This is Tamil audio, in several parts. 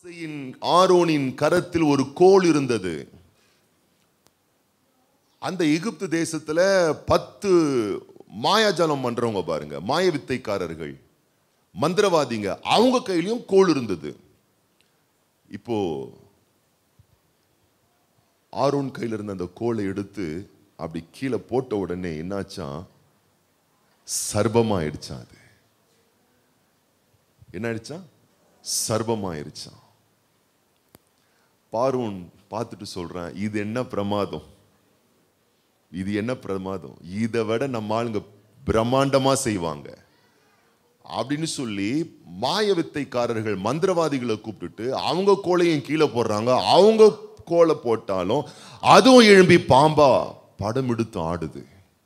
மோசேயின் ஆரோனின் கரத்தில் ஒரு கோல் இருந்தது அந்த எகிப்து தேசத்துல பத்து மாயாஜாலம் பண்றவங்க பாருங்க மாய வித்தைக்காரர்கள் மந்திரவாதிங்க அவங்க கையிலயும் கோல் இருந்தது இப்போ ஆரோன் கையில இருந்த அந்த கோலை எடுத்து அப்படி கீழே போட்ட உடனே என்னாச்சான் சர்பமாயிடுச்சான் அது என்ன ஆயிடுச்சான் சர்பமாயிருச்சான் பார்வோன் பார்த்துட்டு சொல்றான் இது என்ன பிரமாதம் இது என்ன பிரமாதம் இதை விட நம்ம ஆளுங்க பிரம்மாண்டமா செய்வாங்க அப்படின்னு சொல்லி மாய வித்தைக்காரர்கள் மந்திரவாதிகளை கூப்பிட்டுட்டு அவங்க கோலையும் கீழே போடுறாங்க அவங்க கோலை போட்டாலும் அதுவும் எழும்பி பாம்பா படம் எடுத்து ஆடுது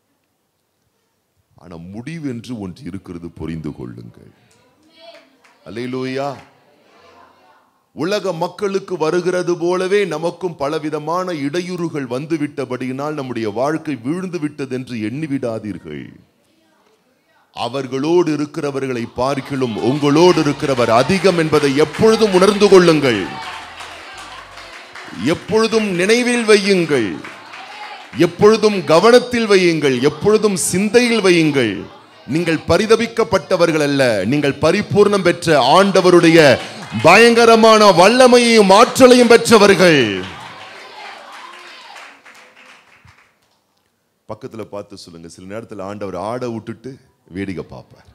ஆனா முடிவு என்று ஒன்று இருக்கிறது புரிந்து கொள்ளுங்கள் அல்லேலூயா உலக மக்களுக்கு வருகிறது போலவே நமக்கும் பலவிதமான இடையூறுகள் வந்துவிட்டபடியினால் நம்முடைய வாழ்க்கை வீழ்ந்து விட்டது என்று எண்ணிவிடாதீர்கள் அவர்களோடு இருக்கிறவர்களை பார்க்கிலும் உங்களோடு இருக்கிறவர் அதிகம் என்பதை எப்பொழுதும் உணர்ந்து கொள்ளுங்கள் எப்பொழுதும் நினைவில் வையுங்கள் எப்பொழுதும் கவனத்தில் வையுங்கள் எப்பொழுதும் சிந்தையில் வையுங்கள் நீங்கள் பரிதபிக்கப்பட்டவர்கள் அல்ல நீங்கள் பரிபூர்ணம் பெற்ற ஆண்டவருடைய பயங்கரமான வல்லமையையும் ஆற்றலையும் பெற்றவர்கள் பக்கத்துல பார்த்து சொல்லுங்க சில நேரத்தில் ஆண்டவர் ஆட விட்டுட்டு வேடிக்கை பார்ப்பார்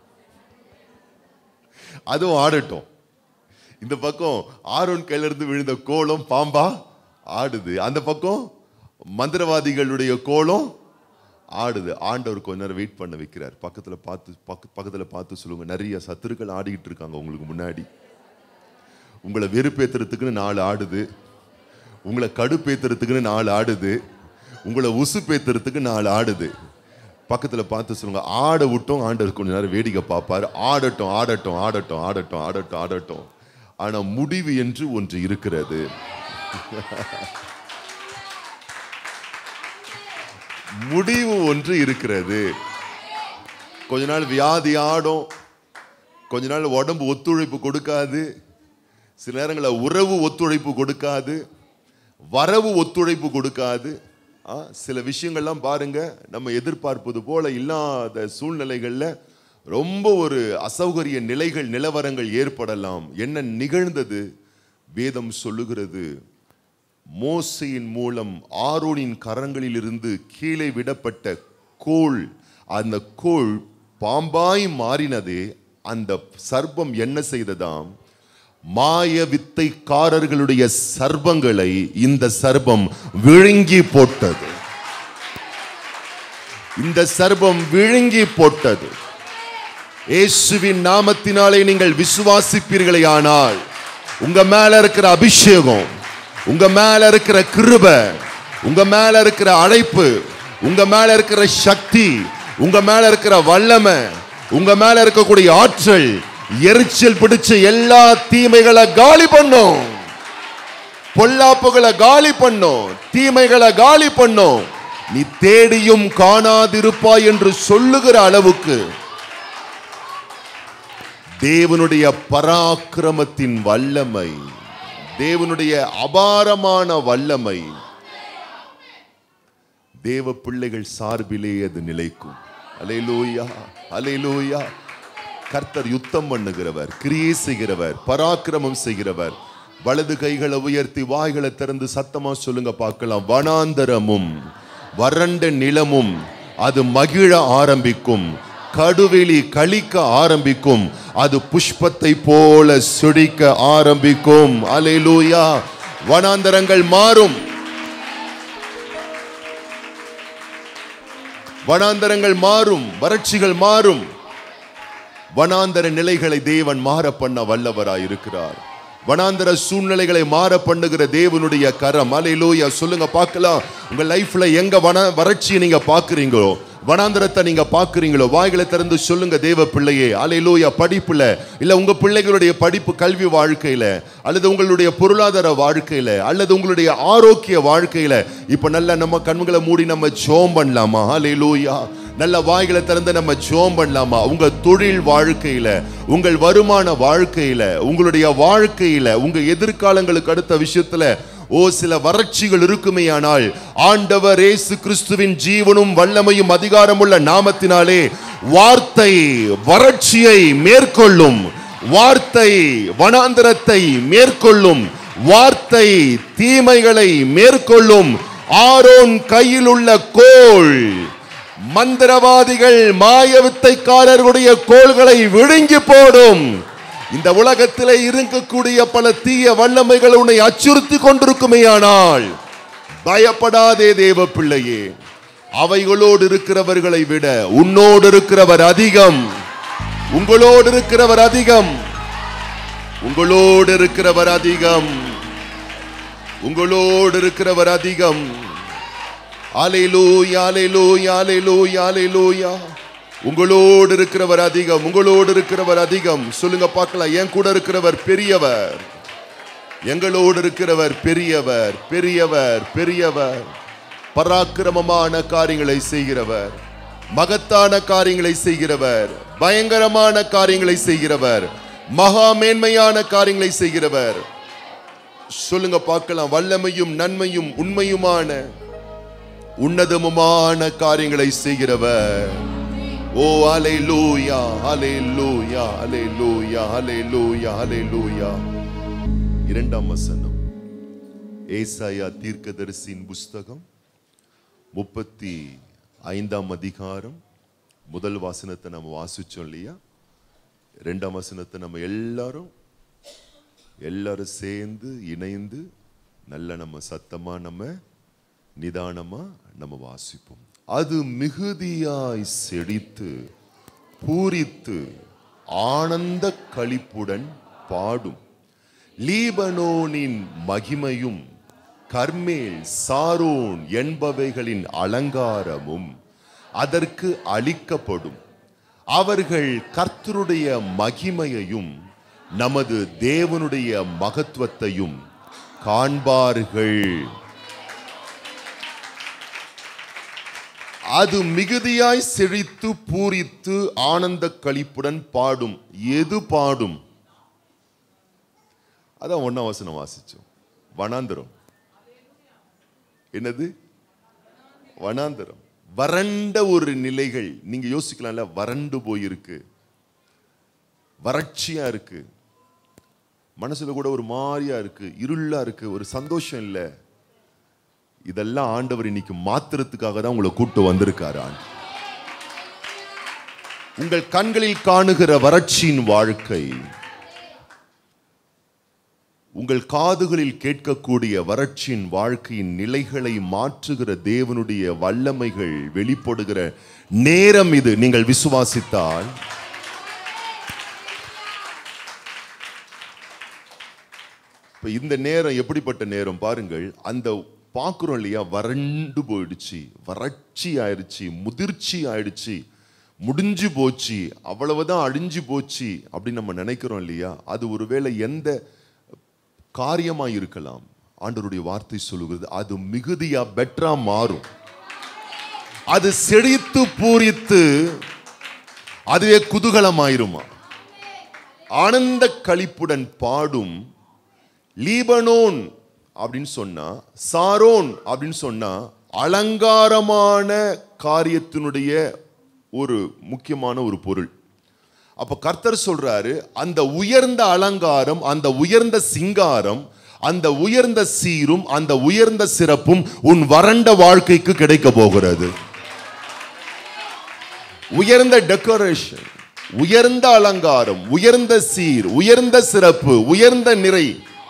அதுவும் ஆடட்டும் இந்த பக்கம் ஆரோன் கையில இருந்து விழுந்த கோலம் பாம்பா ஆடுது அந்த பக்கம் மந்திரவாதிகளுடைய கோலம் ஆடுது ஆண்டவர் கொஞ்ச நேரம் வெயிட் பண்ண வைக்கிறார் பக்கத்துல பார்த்து பக்க பக்கத்துல பார்த்து சொல்லுங்க நிறைய சத்துருக்கள் ஆடிக்கிட்டு இருக்காங்க உங்களுக்கு முன்னாடி உங்களை வெறுப்பேத்துறதுக்குன்னு நாலு ஆடுது உங்களை கடுப்பேத்துறதுக்குன்னு நாலு ஆடுது உங்களை உசுப்பேத்துறதுக்கு நாலு ஆடுது பக்கத்துல பார்த்து சொல்லுங்க ஆட விட்டோம் ஆண்டவர் கொஞ்ச நேரம் வேடிக்கை பார்ப்பாரு ஆடட்டும் ஆடட்டும் ஆடட்டும் ஆடட்டும் ஆடட்டும் ஆடட்டும் ஆனா முடிவு என்று ஒன்று இருக்கிறது முடிவு ஒன்று இருக்கிறது கொஞ்ச நாள் வியாதி ஆடும் கொஞ்ச நாள் உடம்பு ஒத்துழைப்பு கொடுக்காது சில நேரங்களில் உறவு ஒத்துழைப்பு கொடுக்காது வரவு ஒத்துழைப்பு கொடுக்காது ஆ, சில விஷயங்கள்லாம் பாருங்க நம்ம எதிர்பார்ப்பது போல இல்லாத சூழ்நிலைகள்ல ரொம்ப ஒரு அசௌகரிய நிலைகள் நிலவரங்கள் ஏற்படலாம் என்ன நிகழ்ந்தது வேதம் சொல்லுகிறது மோசையின் மூலம் ஆரோனின் கரங்களில் இருந்து கீழே விடப்பட்ட கோல் அந்த கோல் பாம்பாய் மாறினதே அந்த சர்ப்பம் என்ன செய்ததாம் மாய வித்தைக்காரர்களுடைய சர்ப்பங்களை இந்த சர்ப்பம் விழுங்கி போட்டது இந்த சர்ப்பம் விழுங்கி போட்டது இயேசுவின் நாமத்தினாலே நீங்கள் விசுவாசிப்பீர்களே ஆனால் உங்க மேல இருக்கிற அபிஷேகம் உங்க மேல இருக்கிற கிருபை உங்க மேல இருக்கிற அழைப்பு உங்க மேல இருக்கிற சக்தி உங்க மேல இருக்கிற வல்லமை உங்க மேல இருக்கக்கூடிய ஆற்றல் எரிச்சல் பிடிச்ச எல்லா தீமைகளை காலி பண்ணும் பொல்லாப்புகளை காலி பண்ணும் தீமைகளை காலி பண்ணும் நீ தேடியும் காணாதிருப்பாய் என்று சொல்லுகிற அளவுக்கு தேவனுடைய பராக்கிரமத்தின் வல்லமை தேவனுடைய அபாரமான வல்லமை தேவ பிள்ளைகள் சார்பிலே அது நிலைக்கும் அலையிலூயா அலையிலூயா கர்த்தர் யுத்தம் பண்ணுகிறவர் கிரியை செய்கிறவர் பராக்கிரமம் செய்கிறவர் வலது கைகளை உயர்த்தி வாய்களை திறந்து சத்தமா சொல்லுங்க பார்க்கலாம் வனாந்தரமும் வறண்ட நிலமும் அது மகிழ ஆரம்பிக்கும் கடுவெளி கழிக்க ஆரம்பிக்கும் அது புஷ்பத்தை போல சுடிக்க ஆரம்பிக்கும் அலையிலூயா வனாந்தரங்கள் மாறும் வனாந்தரங்கள் மாறும் வறட்சிகள் மாறும் வனாந்தர நிலைகளை தேவன் மாற பண்ண வல்லவராய் இருக்கிறார் வனாந்தர சூழ்நிலைகளை மாற பண்ணுகிற தேவனுடைய கரம் அலையிலோயா சொல்லுங்க பார்க்கலாம் உங்க லைஃப்ல எங்க வன வறட்சியை நீங்க பாக்குறீங்களோ வனாந்தரத்தை நீங்க பாக்குறீங்களோ வாய்களை திறந்து சொல்லுங்க தேவ பிள்ளையே அலையிலோயா படிப்புல இல்ல உங்க பிள்ளைகளுடைய படிப்பு கல்வி வாழ்க்கையில அல்லது உங்களுடைய பொருளாதார வாழ்க்கையில அல்லது உங்களுடைய ஆரோக்கிய வாழ்க்கையில இப்ப நல்ல நம்ம கண்களை மூடி நம்ம ஜோம் பண்ணலாமா அலையிலோயா நல்ல வாய்களை திறந்து நம்ம ஜோம் பண்ணலாமா உங்க தொழில் வாழ்க்கையில உங்கள் வருமான வாழ்க்கையில உங்களுடைய வாழ்க்கையில உங்க எதிர்காலங்களுக்கு அடுத்த விஷயத்துல ஓ சில வறட்சிகள் இருக்குமேயானால் ஆண்டவர் இயேசு கிறிஸ்துவின் ஜீவனும் வல்லமையும் அதிகாரமுள்ள நாமத்தினாலே வார்த்தை வறட்சியை மேற்கொள்ளும் வார்த்தை வனாந்தரத்தை மேற்கொள்ளும் வார்த்தை தீமைகளை மேற்கொள்ளும் ஆரோன் கையில் உள்ள கோல் மந்திரவாதிகள் மாயவித்தைக்காரர்களுடைய கோள்களை விழுங்கி போடும் இந்த உலகத்திலே இருக்கக்கூடிய பல தீய வல்லமைகள் உன்னை அச்சுறுத்தி கொண்டிருக்குமேயானால் பயப்படாதே தேவ பிள்ளையே அவைகளோடு இருக்கிறவர்களை விட உன்னோடு இருக்கிறவர் அதிகம் உங்களோடு இருக்கிறவர் அதிகம் உங்களோடு இருக்கிறவர் அதிகம் உங்களோடு இருக்கிறவர் அதிகம் அலையிலூயா அலையிலூயா அலையிலூயா அலையிலூயா உங்களோடு இருக்கிறவர் அதிகம் உங்களோடு இருக்கிறவர் அதிகம் சொல்லுங்க பார்க்கலாம் என் கூட இருக்கிறவர் பெரியவர் எங்களோடு இருக்கிறவர் பெரியவர் பெரியவர் பெரியவர் பராக்கிரமமான காரியங்களை செய்கிறவர் மகத்தான காரியங்களை செய்கிறவர் பயங்கரமான காரியங்களை செய்கிறவர் மகா மேன்மையான காரியங்களை செய்கிறவர் சொல்லுங்க பார்க்கலாம் வல்லமையும் நன்மையும் உண்மையுமான உன்னதமுமான காரியங்களை செய்கிறவர் ஓ அலை லூயா அலை லூயா அலை லூயா அலை லூயா அலை லூயா இரண்டாம் வசனம் ஏசாயா தீர்க்கதரிசியின் புஸ்தகம் முப்பத்தி ஐந்தாம் அதிகாரம் முதல் வசனத்தை நம்ம வாசிச்சோம் இல்லையா ரெண்டாம் வசனத்தை நம்ம எல்லாரும் எல்லாரும் சேர்ந்து இணைந்து நல்ல நம்ம சத்தமா நம்ம நிதானமா நம்ம வாசிப்போம் அது மிகுதியாய் செழித்து பூரித்து ஆனந்த களிப்புடன் பாடும் லீபனோனின் மகிமையும் கர்மேல் சாரோன் என்பவைகளின் அலங்காரமும் அதற்கு அளிக்கப்படும் அவர்கள் கர்த்தருடைய மகிமையையும் நமது தேவனுடைய மகத்துவத்தையும் காண்பார்கள் அது மிகுதியாய் செழித்து பூரித்து ஆனந்த களிப்புடன் பாடும் எது பாடும் அதான் ஒன்னாம் வசனம் வாசிச்சோம் வனாந்தரம் என்னது வனாந்தரம் வறண்ட ஒரு நிலைகள் நீங்க யோசிக்கலாம்ல வறண்டு போயிருக்கு வறட்சியா இருக்கு மனசுல கூட ஒரு மாதிரியா இருக்கு இருளா இருக்கு ஒரு சந்தோஷம் இல்ல இதெல்லாம் ஆண்டவர் இன்னைக்கு மாத்துறதுக்காக தான் உங்களை கூட்டு வந்திருக்காரு ஆண்டு உங்கள் கண்களில் காணுகிற வறட்சியின் வாழ்க்கை உங்கள் காதுகளில் கேட்கக்கூடிய வறட்சியின் வாழ்க்கையின் நிலைகளை மாற்றுகிற தேவனுடைய வல்லமைகள் வெளிப்படுகிற நேரம் இது நீங்கள் விசுவாசித்தால் இப்ப இந்த நேரம் எப்படிப்பட்ட நேரம் பாருங்கள் அந்த பார்க்குறோம் இல்லையா வறண்டு போயிடுச்சு வறட்சி ஆயிடுச்சு முதிர்ச்சி ஆயிடுச்சு முடிஞ்சு போச்சு அவ்வளவுதான் அழிஞ்சு போச்சு அப்படின்னு நம்ம நினைக்கிறோம் இல்லையா அது ஒருவேளை எந்த காரியமா இருக்கலாம் ஆண்டவருடைய வார்த்தை சொல்லுகிறது அது மிகுதியா பெட்டரா மாறும் அது செழித்து பூரித்து அதுவே குதூகலமாயிருமா ஆனந்த களிப்புடன் பாடும் லீபனோன் அப்படின்னு சொன்னா சாரோன் அப்படின்னு சொன்னா அலங்காரமான காரியத்தினுடைய ஒரு முக்கியமான ஒரு பொருள் அப்ப கர்த்தர் சொல்றாரு அந்த உயர்ந்த அலங்காரம் அந்த உயர்ந்த சிங்காரம் அந்த உயர்ந்த சீரும் அந்த உயர்ந்த சிறப்பும் உன் வறண்ட வாழ்க்கைக்கு கிடைக்க போகிறது உயர்ந்த டெக்கரேஷன் உயர்ந்த அலங்காரம் உயர்ந்த சீர் உயர்ந்த சிறப்பு உயர்ந்த நிறை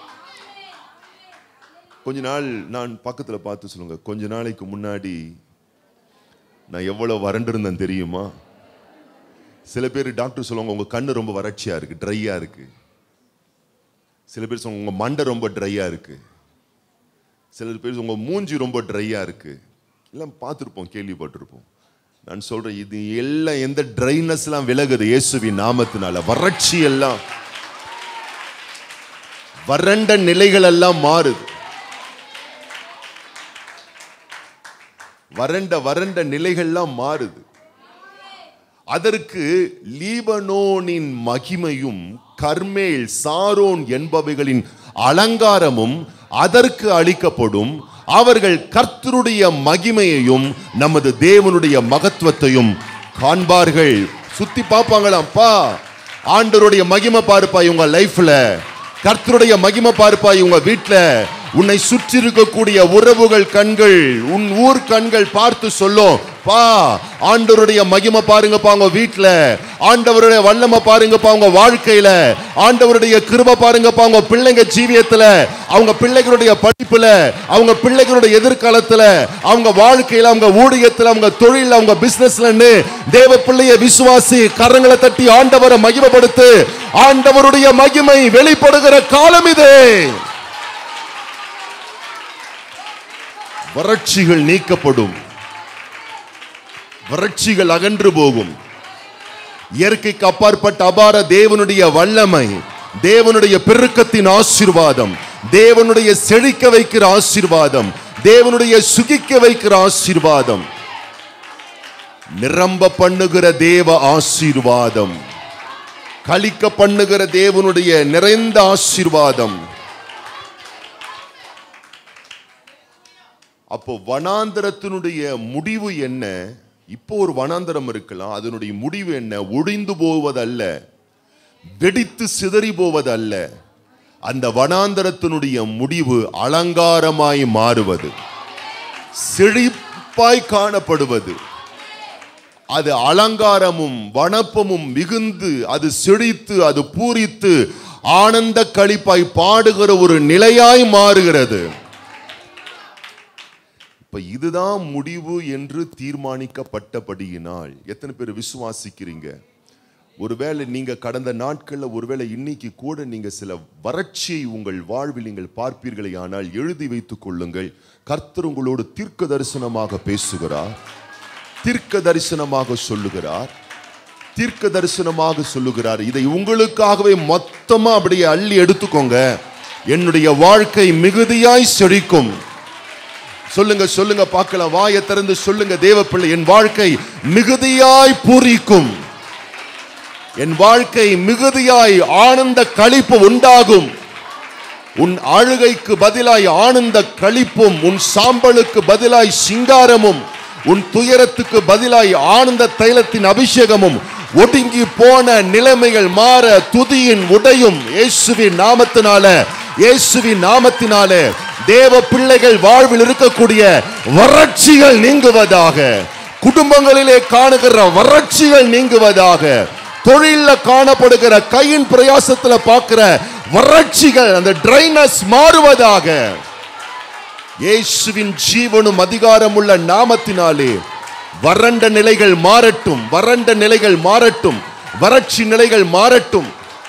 கொஞ்ச நாள் நான் பக்கத்துல பார்த்து சொல்லுங்க கொஞ்ச நாளைக்கு முன்னாடி நான் எவ்வளவு வறண்டிருந்தேன் தெரியுமா சில பேர் டாக்டர் சொல்லுவாங்க உங்க கண்ணு ரொம்ப வறட்சியா இருக்கு ட்ரையா இருக்கு சில பேர் சொல்லுவாங்க உங்க மண்டை ரொம்ப ட்ரையா இருக்கு சில பேர் உங்க மூஞ்சி ரொம்ப ட்ரையா இருக்கு எல்லாம் பார்த்துருப்போம் கேள்விப்பட்டிருப்போம் நான் சொல்றேன் இது எல்லாம் எந்த ட்ரைனஸ் எல்லாம் விலகுது இயேசுவின் நாமத்தினால வறட்சி எல்லாம் வறண்ட நிலைகள் எல்லாம் மாறுது வறண்ட வறண்ட நிலைகள்லாம் மாறுது அதற்கு லீபனோனின் மகிமையும் கர்மேல் சாரோன் என்பவைகளின் அலங்காரமும் அதற்கு அளிக்கப்படும் அவர்கள் கர்த்தருடைய மகிமையையும் நமது தேவனுடைய மகத்துவத்தையும் காண்பார்கள் சுத்தி பார்ப்பாங்களாம்ப்பா ஆண்டவருடைய மகிமை பாருப்பா இவங்க லைஃப்ல கர்த்தருடைய மகிமை பாருப்பா இவங்க வீட்ல உன்னை சுற்றி இருக்கக்கூடிய உறவுகள் கண்கள் உன் ஊர் கண்கள் பார்த்து சொல்லும் பா ஆண்டவருடைய மகிமை பாருங்கப்பா உங்க வீட்ல ஆண்டவருடைய வல்லமை பாருங்கப்பா உங்க வாழ்க்கையில ஆண்டவருடைய கிருபை பாருங்கப்பா உங்க பிள்ளைங்க ஜீவியத்துல அவங்க பிள்ளைகளுடைய படிப்புல அவங்க பிள்ளைகளுடைய எதிர்காலத்துல அவங்க வாழ்க்கையில அவங்க ஊழியத்துல அவங்க தொழில அவங்க பிசினஸ்லன்னு தேவ பிள்ளைய விசுவாசி கரங்களை தட்டி ஆண்டவரை மகிமைப்படுத்து ஆண்டவருடைய மகிமை வெளிப்படுகிற காலம் இது வறட்சிகள் நீக்கப்படும் வறட்சிகள் அகன்று போகும் இயற்கைக்கு அப்பாற்பட்ட அபார தேவனுடைய வல்லமை தேவனுடைய பெருக்கத்தின் ஆசீர்வாதம் தேவனுடைய செழிக்க வைக்கிற ஆசீர்வாதம் தேவனுடைய சுகிக்க வைக்கிற ஆசீர்வாதம் நிரம்ப பண்ணுகிற தேவ ஆசீர்வாதம் கலிக்க பண்ணுகிற தேவனுடைய நிறைந்த ஆசீர்வாதம் அப்போ வனாந்தரத்தினுடைய முடிவு என்ன இப்போ ஒரு வனாந்தரம் இருக்கலாம் அதனுடைய முடிவு என்ன ஒழிந்து போவதல்ல வெடித்து சிதறி போவதல்ல அந்த வனாந்தரத்தினுடைய முடிவு அலங்காரமாய் மாறுவது செழிப்பாய் காணப்படுவது அது அலங்காரமும் வனப்பமும் மிகுந்து அது செழித்து அது பூரித்து ஆனந்த களிப்பாய் பாடுகிற ஒரு நிலையாய் மாறுகிறது இப்ப இதுதான் முடிவு என்று தீர்மானிக்கப்பட்டபடியினால் எத்தனை பேர் விசுவாசிக்கிறீங்க ஒருவேளை நீங்க கடந்த நாட்கள்ல ஒருவேளை இன்னைக்கு கூட நீங்க சில வறட்சியை உங்கள் வாழ்வில் நீங்கள் பார்ப்பீர்களே ஆனால் எழுதி வைத்துக் கொள்ளுங்கள் கர்த்தர் உங்களோடு தீர்க்க தரிசனமாக பேசுகிறார் தீர்க்க தரிசனமாக சொல்லுகிறார் தீர்க்க தரிசனமாக சொல்லுகிறார் இதை உங்களுக்காகவே மொத்தமா அப்படியே அள்ளி எடுத்துக்கோங்க என்னுடைய வாழ்க்கை மிகுதியாய் செழிக்கும் சொல்லுங்க சொல்லுங்க பார்க்கலாம் வாயை திறந்து சொல்லுங்க தேவப்பிள்ளை என் வாழ்க்கை மிகுதியாய் பூரிக்கும் என் வாழ்க்கை மிகுதியாய் ஆனந்த களிப்பு உண்டாகும் உன் அழுகைக்கு பதிலாய் ஆனந்த களிப்பும் உன் சாம்பலுக்கு பதிலாய் சிங்காரமும் உன் துயரத்துக்கு பதிலாய் ஆனந்த தைலத்தின் அபிஷேகமும் ஒடுங்கி போன நிலைமைகள் மாற துதியின் உடையும் இயேசுவின் நாமத்தினால இயேசுவின் நாமத்தினாலே தேவ பிள்ளைகள் வாழ்வில் இருக்கக்கூடிய வறட்சிகள் நீங்குவதாக குடும்பங்களிலே காணுகிற வறட்சிகள் நீங்குவதாக தொழில்ல காணப்படுகிற கையின் பிரயாசத்துல பார்க்கிற வறட்சிகள் அந்த ட்ரைனஸ் மாறுவதாக இயேசுவின் ஜீவனும் அதிகாரமுள்ள நாமத்தினாலே வறண்ட நிலைகள் மாறட்டும் வறண்ட நிலைகள் மாறட்டும் வறட்சி நிலைகள் மாறட்டும்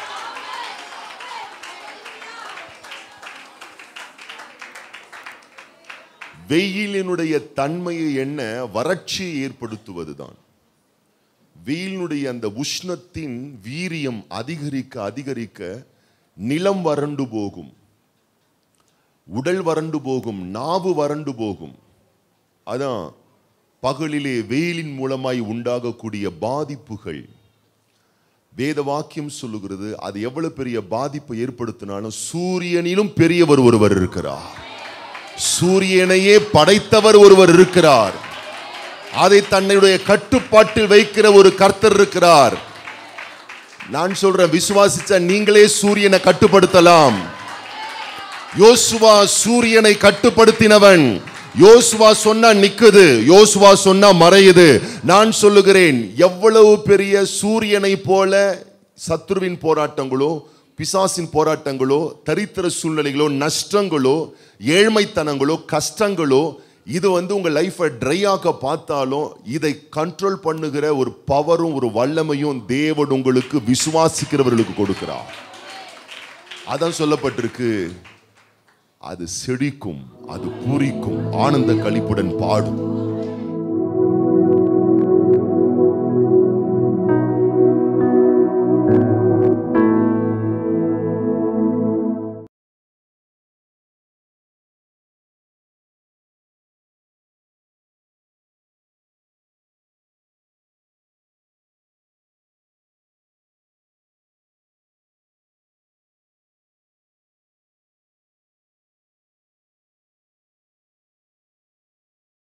வெயிலினுடைய தன்மையை என்ன வறட்சியை ஏற்படுத்துவதுதான் வெயிலினுடைய அந்த உஷ்ணத்தின் வீரியம் அதிகரிக்க அதிகரிக்க நிலம் வறண்டு போகும் உடல் வறண்டு போகும் நாவு வறண்டு போகும் அதான் பகலிலே வெயிலின் மூலமாய் உண்டாகக்கூடிய பாதிப்புகள் வேத வாக்கியம் சொல்லுகிறது அது எவ்வளவு பெரிய பாதிப்பை ஏற்படுத்தினாலும் சூரியனிலும் பெரியவர் ஒருவர் இருக்கிறார் சூரியனையே படைத்தவர் ஒருவர் இருக்கிறார் அதை தன்னுடைய கட்டுப்பாட்டில் வைக்கிற ஒரு கர்த்தர் இருக்கிறார் நான் சொல்றேன் விசுவாசிச்சா நீங்களே சூரியனை கட்டுப்படுத்தலாம் யோசுவா சூரியனை கட்டுப்படுத்தினவன் யோசுவா சொன்னா நிக்குது யோசுவா சொன்னா மறையுது நான் சொல்லுகிறேன் எவ்வளவு பெரிய சூரியனை போல சத்ருவின் போராட்டங்களோ பிசாசின் போராட்டங்களோ தரித்திர சூழ்நிலைகளோ நஷ்டங்களோ ஏழ்மைத்தனங்களோ கஷ்டங்களோ இது வந்து உங்க லைஃபை ட்ரை ஆக்க பார்த்தாலும் இதை கண்ட்ரோல் பண்ணுகிற ஒரு பவரும் ஒரு வல்லமையும் தேவன் உங்களுக்கு விசுவாசிக்கிறவர்களுக்கு கொடுக்கிறார் அதான் சொல்லப்பட்டிருக்கு அது செழிக்கும் அது பூரிக்கும் ஆனந்த களிப்புடன் பாடும்